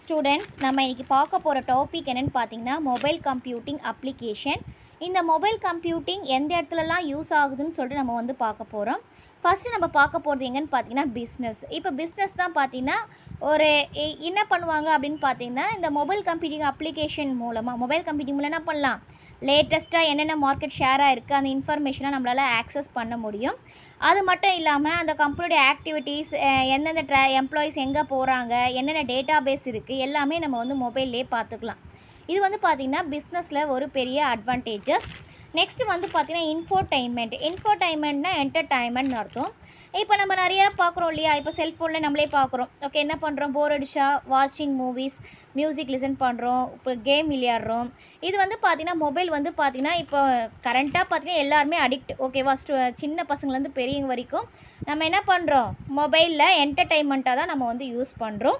students நம்ம இன்றைக்கி பார்க்க போகிற டாபிக் என்னென்னு பார்த்தீங்கன்னா மொபைல் கம்ப்யூட்டிங் அப்ளிகேஷன் இந்த மொபைல் கம்ப்யூட்டிங் எந்த இடத்துலலாம் யூஸ் ஆகுதுன்னு சொல்லிட்டு நம்ம வந்து பார்க்க போகிறோம் ஃபஸ்ட்டு நம்ம பார்க்க போகிறது எங்கன்னு பார்த்தீங்கன்னா பிஸ்னஸ் இப்போ பிஸ்னஸ் தான் பார்த்தீங்கன்னா ஒரு எ- என்ன பண்ணுவாங்க அப்படின்னு பார்த்தீங்கன்னா இந்த மொபைல் கம்ப்யூட்டிங் அப்ளிகேஷன் மூலமாக மொபைல் கம்ப்யூட்டிங் மூலம் என்ன பண்ணலாம் லேட்டஸ்ட்டாக என்னென்ன மார்க்கெட் ஷேராக இருக்குது அந்த இன்ஃபர்மேஷனை நம்மளால் ஆக்சஸ் பண்ண முடியும் அது மட்டும் இல்லாமல் அந்த கம்பெனியோட ஆக்டிவிட்டீஸ் எந்தெந்த ட்ரா எம்ப்ளாயீஸ் எங்கே போகிறாங்க என்னென்ன டேட்டா பேஸ் இருக்குது எல்லாமே நம்ம வந்து மொபைல்லே பார்த்துக்கலாம் இது வந்து பார்த்திங்கன்னா பிஸ்னஸில் ஒரு பெரிய அட்வான்டேஜஸ் நெக்ஸ்ட் வந்து பார்த்திங்கன்னா இன்ஃபோடைன்மெண்ட் இன்ஃபோடைன்மெண்ட்னா என்டர்டைன்மெண்ட்னு அர்த்தம் இப்போ நம்ம நிறைய பார்க்குறோம் இல்லையா இப்போ செல்ஃபோனில் நம்மளே பார்க்குறோம் ஓகே என்ன பண்ணுறோம் போர் அடிச்சா வாட்சிங் மூவிஸ் மியூசிக் லிசன் பண்ணுறோம் இப்போ கேம் விளையாடுறோம் இது வந்து பார்த்திங்கன்னா மொபைல் வந்து பார்த்திங்கன்னா இப்போ கரண்ட்டாக பார்த்திங்கன்னா எல்லாருமே அடிக்ட் ஓகேவா ஸ்டூ சின்ன பசங்கள்லேருந்து பெரியவங்க வரைக்கும் நம்ம என்ன பண்ணுறோம் மொபைலில் என்டர்டைன்மெண்ட்டாக தான் நம்ம வந்து யூஸ் பண்ணுறோம்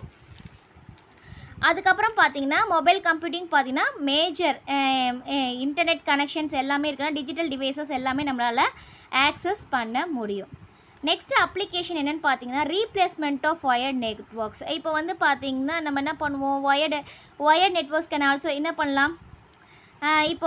அதுக்கப்புறம் பார்த்தீங்கன்னா மொபைல் கம்ப்யூட்டிங் பார்த்தீங்கன்னா மேஜர் இன்டர்நெட் கனெக்ஷன்ஸ் எல்லாமே இருக்குன்னா டிஜிட்டல் டிவைசஸ் எல்லாமே நம்மளால் ஆக்சஸ் பண்ண முடியும் நெக்ஸ்ட் அப்ளிகேஷன் என்னென்னு பார்த்தீங்கன்னா ரீப்ளேஸ்மெண்ட் ஆஃப் ஒயர்ட் நெட்ஒர்க்ஸ் இப்போ வந்து பார்த்தீங்கன்னா நம்ம என்ன பண்ணுவோம் wired wired networks can also என்ன பண்ணலாம் ஆஹ் இப்போ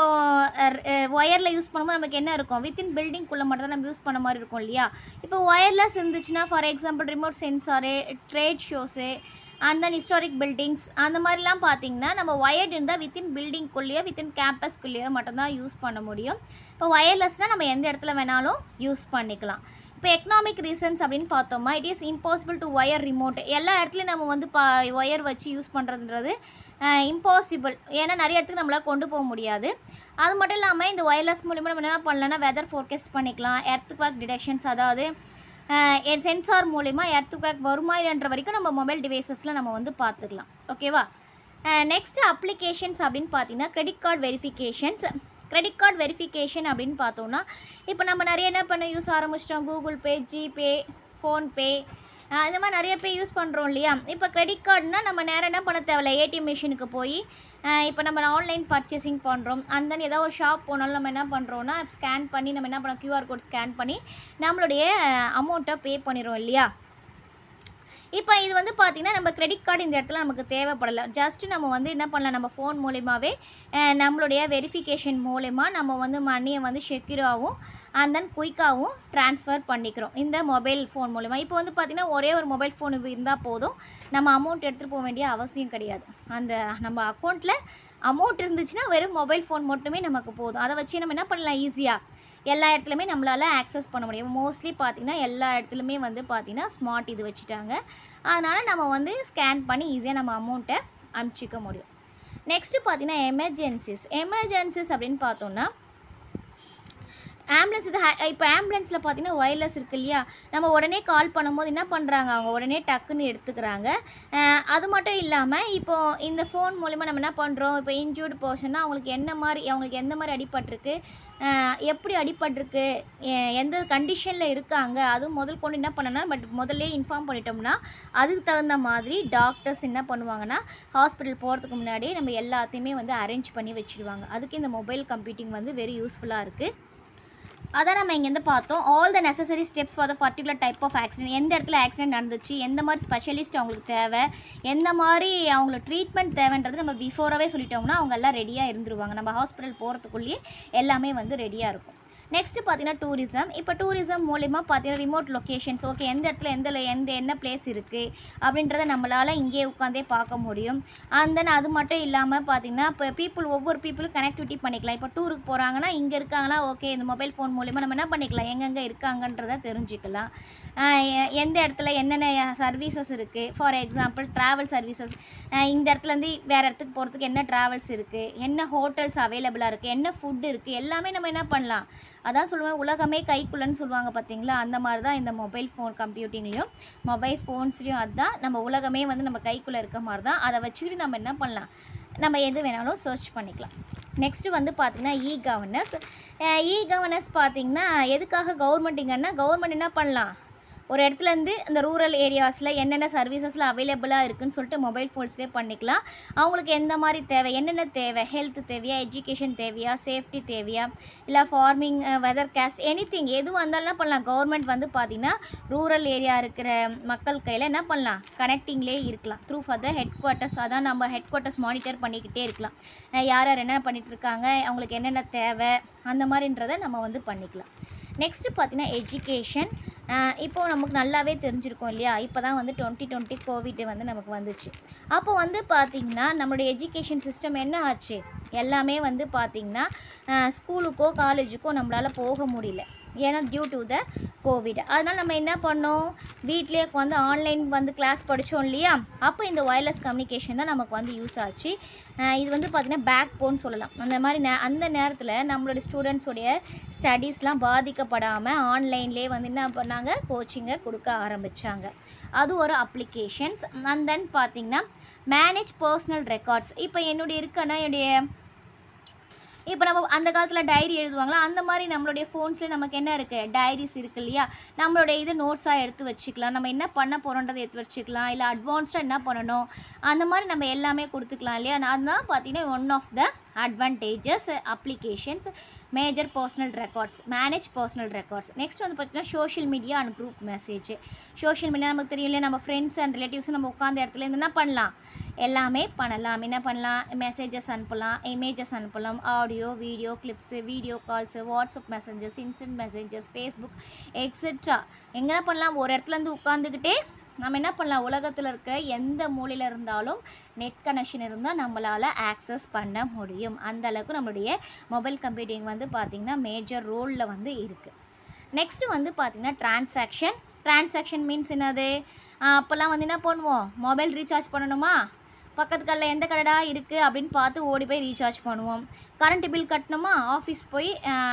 ஒயரில் யூஸ் பண்ணும்போது நமக்கு என்ன இருக்கும் வித்தின் பில்டிங்குள்ளே மட்டும் தான் நம்ம யூஸ் பண்ண மாதிரி இருக்கும் இல்லையா இப்போ ஒயர்லெஸ் இருந்துச்சுன்னா for example remote sensor trade shows and then historic buildings அந்த மாதிரிலாம் பார்த்தீங்கன்னா நம்ம ஒயர்டு இருந்தால் வித்தின் பில்டிங்குள்ளேயோ வித்தின் கேம்பஸ்க்குள்ளேயோ மட்டும்தான் யூஸ் பண்ண முடியும் இப்போ ஒயர்லெஸ்னால் நம்ம எந்த இடத்துல வேணாலும் யூஸ் பண்ணிக்கலாம் இப்போ எக்கனாமிக் ரீசன்ஸ் அப்படின்னு பார்த்தோமா it is impossible to wire remote எல்லா இடத்துலையும் நம்ம வந்து பா ஒயர் வச்சு யூஸ் பண்ணுறதுன்றது இம்பாசிபிள் ஏன்னா நிறைய இடத்துக்கு நம்மளால் கொண்டு போக முடியாது அது மட்டும் இல்லாமல் இந்த ஒயர்லெஸ் மூலிமா நம்ம என்ன பண்ணலாம்னா வெதர் ஃபோர்காஸ்ட் பண்ணிக்கலாம் எர்த் குவாக் டிடெக்ஷன்ஸ் அதாவது சென்சார் மூலிமா எர்த் குவாக் வருமா இல்லைன்ற வரைக்கும் நம்ம மொபைல் டிவைசஸில் நம்ம வந்து பார்த்துக்கலாம் ஓகேவா நெக்ஸ்ட் அப்ளிகேஷன்ஸ் அப்படின்னு பார்த்தீங்கன்னா credit card verifications credit card verification அப்படின்னு பார்த்தோன்னா இப்போ நம்ம நிறைய என்ன பண்ண யூஸ் ஆரம்பிச்சிட்டோம் கூகுள் பே ஜிபே ஃபோன்பே இந்த மாதிரி நிறைய பே யூஸ் பண்ணுறோம் இல்லையா இப்போ கிரெடிட் கார்டுனா நம்ம நேரம் என்ன பண்ண தேவையில்ல ஏடிஎம் மிஷினுக்கு போய் இப்போ நம்ம ஆன்லைன் பர்ச்சேசிங் பண்ணுறோம் அண்ட் தென் ஏதோ ஒரு ஷாப் போனாலும் நம்ம என்ன பண்ணுறோன்னா ஸ்கேன் பண்ணி நம்ம என்ன பண்ணோம் கியூஆர் கோட் ஸ்கேன் பண்ணி நம்மளுடைய அமௌண்ட்டை பே பண்ணிடுறோம் இல்லையா இப்போ இது வந்து பார்த்திங்கன்னா நம்ம கிரெடிட் கார்டு இந்த இடத்துல நமக்கு தேவைப்படலை ஜஸ்ட்டு நம்ம வந்து என்ன பண்ணலாம் நம்ம ஃபோன் மூலிமாவே அஹ், நம்மளுடைய வெரிஃபிகேஷன் மூலயமா நம்ம வந்து மணியை வந்து செக்யூராகவும் அண்ட் தென் குயிக்காகவும் ட்ரான்ஸ்ஃபர் பண்ணிக்கிறோம் இந்த மொபைல் ஃபோன் மூலிமா இப்போ வந்து பார்த்திங்கன்னா ஒரே ஒரு மொபைல் ஃபோன் இருந்தால் போதும் நம்ம அமௌண்ட் எடுத்துகிட்டு போக வேண்டிய அவசியம் கிடையாது அந்த நம்ம அக்கௌண்ட்டில் அமௌண்ட் இருந்துச்சுன்னா வெறும் மொபைல் ஃபோன் மட்டுமே நமக்கு போதும் அதை வச்சு நம்ம என்ன பண்ணலாம் ஈஸியாக எல்லா இடத்துலையுமே நம்மளால் ஆக்சஸ் பண்ண முடியும் மோஸ்ட்லி பார்த்திங்கன்னா எல்லா இடத்துலையுமே வந்து பார்த்திங்கன்னா ஸ்மார்ட் இது வச்சுட்டாங்க அதனால் நம்ம வந்து ஸ்கேன் பண்ணி ஈஸியாக நம்ம அமௌண்ட்டை அனுப்பிச்சிக்க முடியும் நெக்ஸ்ட்டு பார்த்தீங்கன்னா எமர்ஜென்சிஸ் எமர்ஜென்சிஸ் அப்படின்னு பார்த்தோன்னா ஆம்புலன்ஸ் இது ஹே- இப்போ ஆம்புலன்ஸில் பார்த்தீங்கன்னா ஒயர்லெஸ் இருக்கு இல்லையா நம்ம உடனே கால் பண்ணும்போது என்ன பண்ணுறாங்க அவங்க உடனே டக்குன்னு எடுத்துக்கிறாங்க அஹ் அது மட்டும் இல்லாமல் இப்போ இந்த ஃபோன் மூலிமா நம்ம என்ன பண்ணுறோம் இப்போ இன்ஜூர்டு பர்சன்னா அவங்களுக்கு என்ன மாதிரி அவங்களுக்கு எந்த மாதிரி அடிபட்டிருக்கு அஹ் எப்படி அடிபட்டிருக்கு எ- எந்த கண்டிஷனில் இருக்காங்க அதுவும் முதல் கொண்டு என்ன பண்ணனா பட் முதல்ல இன்ஃபார்ம் பண்ணிட்டோம்னா அதுக்கு தகுந்த மாதிரி டாக்டர்ஸ் என்ன பண்ணுவாங்கன்னா ஹாஸ்பிட்டல் போகிறதுக்கு முன்னாடியே நம்ம எல்லாத்தையுமே வந்து அரேஞ்ச் பண்ணி வச்சுருவாங்க அதுக்கு இந்த மொபைல் கம்ப்யூட்டிங் வந்து வெரி யூஸ்ஃபுல்லாக இருக்குது அதான் நம்ம இங்கேருந்து பார்த்தோம் all the necessary steps for the particular type of accident எந்த இடத்துல ஆக்சிடென்ட் நடந்துச்சு எந்த மாதிரி ஸ்பெஷலிஸ்ட் அவங்களுக்கு தேவை எந்த மாதிரி அவங்களுக்கு ட்ரீட்மெண்ட் தேவைன்றது நம்ம பிஃபோராகவே சொல்லிட்டோம்னா அவங்க எல்லாம் ரெடியாக இருந்துருவாங்க நம்ம ஹாஸ்பிட்டல் போகிறதுக்குள்ளேயே எல்லாமே வந்து ரெடியாக இருக்கும் நெக்ஸ்ட் பார்த்தீங்கன்னா டூரிசம் இப்போ டூரிசம் மூலிமா பார்த்தீங்கன்னா ரிமோட் லொக்கேஷன்ஸ் ஓகே எந்த இடத்துல எந்த எந்த என்ன பிளேஸ் இருக்குது அப்படின்றத நம்மளால் இங்கேயே உட்காந்தே பார்க்க முடியும் அண்ட் தென் அது மட்டும் இல்லாமல் பார்த்தீங்கன்னா இப்போ பீப்புள் ஒவ்வொரு பீப்புளும் கனெக்டிவிட்டி பண்ணிக்கலாம் இப்போ டூருக்கு போகிறாங்கன்னா இங்கே இருக்காங்கன்னா ஓகே இந்த மொபைல் ஃபோன் மூலிமா நம்ம என்ன பண்ணிக்கலாம் எங்கெங்கே இருக்காங்கன்றத தெரிஞ்சுக்கலாம் ஆஹ் எ- எந்த இடத்துல என்னென்ன சர்வீசஸ் இருக்குது ஃபார் எக்ஸாம்பிள் ட்ராவல் சர்வீசஸ் இந்த இடத்துலேருந்து வேறு இடத்துக்கு போகிறதுக்கு என்ன ட்ராவல்ஸ் இருக்குது என்ன ஹோட்டல்ஸ் அவைலபிளாக இருக்குது என்ன ஃபுட் இருக்குது எல்லாமே நம்ம என்ன பண்ணலாம் அதான் சொல்லுவேன் உலகமே கைக்குள்ளன்னு சொல்லுவாங்க பார்த்தீங்களா அந்த மாதிரி தான் இந்த மொபைல் ஃபோன் கம்ப்யூட்டிங்லேயும் மொபைல் ஃபோன்ஸ்லேயும் அதுதான் நம்ம உலகமே வந்து நம்ம கைக்குள்ளே இருக்க மாதிரி தான் அதை வச்சுக்கிட்டு நம்ம என்ன பண்ணலாம் நம்ம எது வேணாலும் சர்ச் பண்ணிக்கலாம் நெக்ஸ்ட்டு வந்து பார்த்திங்கன்னா இ கவர்னஸ் இ கவர்னஸ் பார்த்திங்கன்னா எதுக்காக கவர்மெண்ட் இங்கன்னா கவர்மெண்ட் என்ன பண்ணலாம் ஒரு இடத்துலேருந்து இந்த ரூரல் ஏரியாஸில் என்னென்ன சர்வீசஸில் அவைலபிளாக இருக்குன்னு சொல்லிட்டு மொபைல் ஃபோன்ஸ்லேயே பண்ணிக்கலாம் அவங்களுக்கு எந்த மாதிரி தேவை என்னென்ன தேவை ஹெல்த் தேவையா எஜுகேஷன் தேவையா சேஃப்டி தேவையா இல்லை farming weather cast anything எதுவும் வந்தாலும் என்ன பண்ணலாம் கவர்மெண்ட் வந்து பார்த்திங்கன்னா ரூரல் ஏரியா இருக்கிற மக்கள் கையில் என்ன பண்ணலாம் கனெக்டிங்லேயே இருக்கலாம் த்ரூ ஃபர்தர் ஹெட் குவார்ட்டர்ஸ் அதான் நம்ம ஹெட் குவார்ட்டர்ஸ் மானிட்டர் பண்ணிக்கிட்டே இருக்கலாம் அஹ் யார் யார் என்ன பண்ணிட்டு இருக்காங்க அவங்களுக்கு என்னென்ன தேவை அந்த மாதிரின்றதை நம்ம வந்து பண்ணிக்கலாம் நெக்ஸ்ட்டு பார்த்தீங்கன்னா எஜுகேஷன் இப்போது நமக்கு நல்லாவே தெரிஞ்சிருக்கும் இல்லையா இப்போ தான் வந்து டுவெண்ட்டி டுவெண்ட்டி கோவிட் வந்து நமக்கு வந்துச்சு அப்போ வந்து பார்த்திங்கன்னா நம்மளுடைய எஜுகேஷன் சிஸ்டம் என்ன ஆச்சு எல்லாமே வந்து பார்த்திங்கன்னா ஸ்கூலுக்கோ காலேஜுக்கோ நம்மளால் போக முடியல ஏன்னா டியூ டு த கோவிட் அதனால் நம்ம என்ன பண்ணோம் வீட்டிலே வந்து ஆன்லைன் வந்து கிளாஸ் படித்தோம் இல்லையா அப்போ இந்த ஒயர்லெஸ் கம்யூனிகேஷன் தான் நமக்கு வந்து யூஸ் ஆச்சு அஹ் இது வந்து பார்த்திங்கன்னா பேக் போன் சொல்லலாம் அந்த மாதிரி நே அந்த நேரத்தில் நம்மளோட ஸ்டூடெண்ட்ஸோடைய ஸ்டடீஸ்லாம் பாதிக்கப்படாமல் ஆன்லைன்லேயே வந்து என்ன பண்ணாங்க கோச்சிங்கை கொடுக்க ஆரம்பித்தாங்க அது ஒரு அப்ளிகேஷன்ஸ் அண்ட் தென் பார்த்திங்கன்னா மேனேஜ் பர்சனல் ரெக்கார்ட்ஸ் இப்போ என்னுடைய இருக்கன்னா என்னுடைய இப்போ நம்ம அந்த காலத்தில் டைரி எழுதுவாங்களா அந்த மாதிரி நம்மளுடைய ஃபோன்ஸில் நமக்கு என்ன இருக்குது டைரிஸ் இருக்கு இல்லையா நம்மளுடைய இது நோட்ஸாக எடுத்து வச்சுக்கலாம் நம்ம என்ன பண்ண போகிறோன்றதை எடுத்து வச்சுக்கலாம் இல்லை அட்வான்ஸ்டாக என்ன பண்ணணும் அந்த மாதிரி நம்ம எல்லாமே கொடுத்துக்கலாம் இல்லையா அதுதான் பார்த்தீங்கன்னா one of the advantages applications major personal records manage personal records next வந்து பார்த்தீங்கன்னா social media and group message social media நமக்கு தெரியும் இல்லையா நம்ம ஃப்ரெண்ட்ஸ் அண்ட் ரிலேட்டிவ்ஸ் நம்ம உட்காந்த இடத்துல இருந்து என்ன பண்ணலாம் எல்லாமே பண்ணலாம் என்ன பண்ணலாம் மெசேஜஸ் அனுப்பலாம் இமேஜஸ் அனுப்பலாம் audio video clips video calls WhatsApp messages instant messages Facebook etcetera எங்கே பண்ணலாம் ஒரு இடத்துலேருந்து உட்காந்துக்கிட்டே நம்ம என்ன பண்ணலாம் உலகத்தில் இருக்க எந்த மூலையில் இருந்தாலும் நெட் கனெக்ஷன் இருந்தால் நம்மளால் ஆக்சஸ் பண்ண முடியும் அந்த அளவுக்கு நம்மளுடைய மொபைல் கம்ப்யூட்டிங் வந்து பார்த்திங்கன்னா மேஜர் ரோலில் வந்து இருக்குது நெக்ஸ்ட்டு வந்து பார்த்திங்கன்னா டிரான்சாக்ஷன் டிரான்சாக்ஷன் மீன்ஸ் என்னது ஆஹ் அப்போல்லாம் வந்து என்ன பண்ணுவோம் மொபைல் ரீசார்ஜ் பண்ணணுமா பக்கத்து கடையில் எந்த கடைடா இருக்குது அப்படின்னு பார்த்து ஓடி போய் ரீசார்ஜ் பண்ணுவோம் கரண்ட் பில் கட்டணுமா ஆஃபீஸ் போய்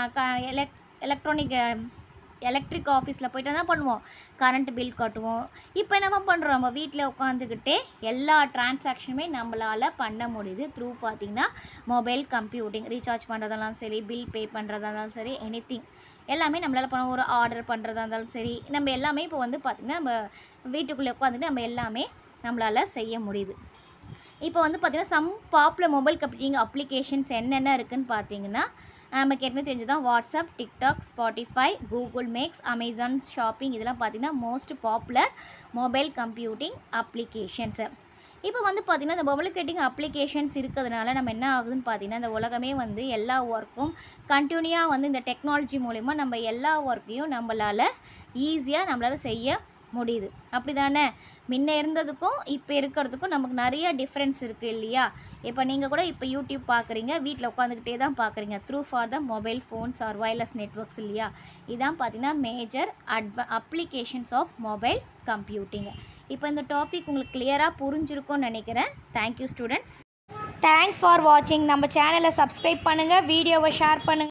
எலக் எலக்ட்ரானிக் எலக்ட்ரிக் ஆஃபீஸில் போயிட்டு என்ன பண்ணுவோம் கரண்ட் பில் கட்டுவோம் இப்போ என்ன பண்ணுறோம் நம்ம வீட்டில் உட்காந்துக்கிட்டே எல்லா டிரான்சாக்ஷனுமே நம்மளால் பண்ண முடியுது த்ரூ பார்த்திங்கன்னா மொபைல் கம்ப்யூட்டிங் ரீசார்ஜ் பண்ணுறதாலும் சரி பில் பே பண்ணுறதா இருந்தாலும் சரி எனிதிங் எல்லாமே நம்மளால் பண்ண ஒரு ஆர்டர் பண்ணுறதா இருந்தாலும் சரி நம்ம எல்லாமே இப்போ வந்து பார்த்திங்கன்னா நம்ம வீட்டுக்குள்ளே உட்காந்துட்டு நம்ம எல்லாமே நம்மளால் செய்ய முடியுது இப்போ வந்து பார்த்திங்கன்னா some popular mobile computing applications என்னென்ன இருக்குன்னு பார்த்தீங்கன்னா நமக்கு ஏற்கனவே தெரிஞ்சதான் WhatsApp TikTok Spotify Google maps Amazon shopping இதெல்லாம் பார்த்தீங்கன்னா most popular mobile computing applications இப்போ வந்து பார்த்திங்கன்னா இந்த மொபைல் கட்டிங் அப்ளிகேஷன்ஸ் இருக்கிறதுனால நம்ம என்ன ஆகுதுன்னு பார்த்தீங்கன்னா இந்த உலகமே வந்து எல்லா ஒர்க்கும் கண்டினியூவாக வந்து இந்த டெக்னாலஜி மூலிமா நம்ம எல்லா ஒர்க்கையும் நம்மளால் ஈஸியாக நம்மளால் செய்ய முடியுது அப்படி தானே முன்ன இருந்ததுக்கும் இப்போ இருக்கிறதுக்கும் நமக்கு நிறைய டிஃப்ரென்ஸ் இருக்குது இல்லையா இப்போ நீங்கள் கூட இப்போ யூடியூப் பார்க்குறீங்க வீட்டில் உட்காந்துக்கிட்டே தான் பார்க்குறீங்க through for the mobile phones or wireless networks இல்லையா இதான் பார்த்தீங்கன்னா மேஜர் அட்வ அப்ளிகேஷன்ஸ் ஆஃப் மொபைல் கம்ப்யூட்டிங் இப்போ இந்த டாபிக் உங்களுக்கு கிளியராக புரிஞ்சிருக்கும்னு நினைக்கிறேன் தேங்க்யூ ஸ்டூடெண்ட்ஸ் தேங்க்ஸ் ஃபார் வாட்சிங் நம்ம சேனலை சப்ஸ்கிரைப் பண்ணுங்கள் வீடியோவை ஷேர் பண்ணுங்கள்